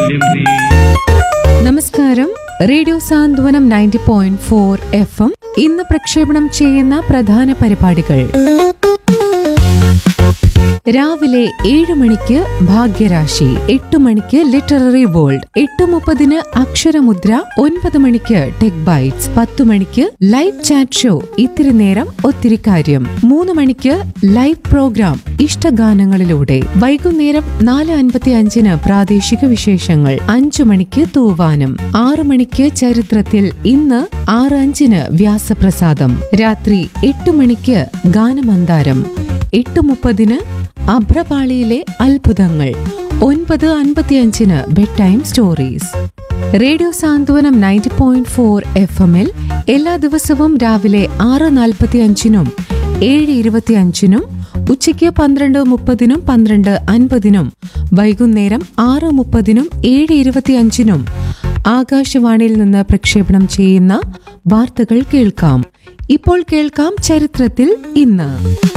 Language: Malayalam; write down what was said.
തുല്യം നീ നമസ്കാരം radio Santhwanam ninety point four F M ഇന്ന് പ്രക്ഷേപണം ചെയ്യുന്ന പ്രധാന പരിപാടികൾ രാവിലെ ഏഴ് മണിക്ക് ഭാഗ്യരാശി എട്ട് മണിക്ക് ലിറ്റററി വേൾഡ് എട്ട് മുപ്പതിന് അക്ഷരമുദ്ര ഒൻപത് മണിക്ക് ടെക് ബൈറ്റ്സ് പത്തു മണിക്ക് ലൈവ് ചാറ്റ് ഷോ ഇത്തിരി നേരം ഒത്തിരി കാര്യം മൂന്ന് മണിക്ക് ലൈവ് പ്രോഗ്രാം ഇഷ്ടഗാനങ്ങളിലൂടെ വൈകുന്നേരം നാല് അൻപത്തി അഞ്ചിന് പ്രാദേശിക വിശേഷങ്ങൾ അഞ്ചു മണിക്ക് തൂവാനം ആറു മണിക്ക് ചരിത്രത്തിൽ ഇന്ന് ആറ് അഞ്ചിന് വ്യാസപ്രസാദം രാത്രി എട്ട് മണിക്ക് ഗാനമന്താരം എട്ട് മുപ്പതിന് അഭ്രപാളിയിലെ അത്ഭുതങ്ങൾ ഒൻപത് അൻപത്തിയഞ്ചിന് bedtime stories radio Santhwanam ninety point four F എമ്മിൽ എല്ലാ ദിവസവും രാവിലെ ആറ് നാൽപ്പത്തി അഞ്ചിനും ഏഴ് ഇരുപത്തിയഞ്ചിനും ഉച്ചയ്ക്ക് പന്ത്രണ്ട് മുപ്പതിനും പന്ത്രണ്ട് അൻപതിനും വൈകുന്നേരം ആറ് മുപ്പതിനും ഏഴ് ഇരുപത്തിയഞ്ചിനും ആകാശവാണിയിൽ നിന്ന് പ്രക്ഷേപണം ചെയ്യുന്ന വാർത്തകൾ കേൾക്കാം ഇപ്പോൾ കേൾക്കാം ചരിത്രത്തിൽ ഇന്ന്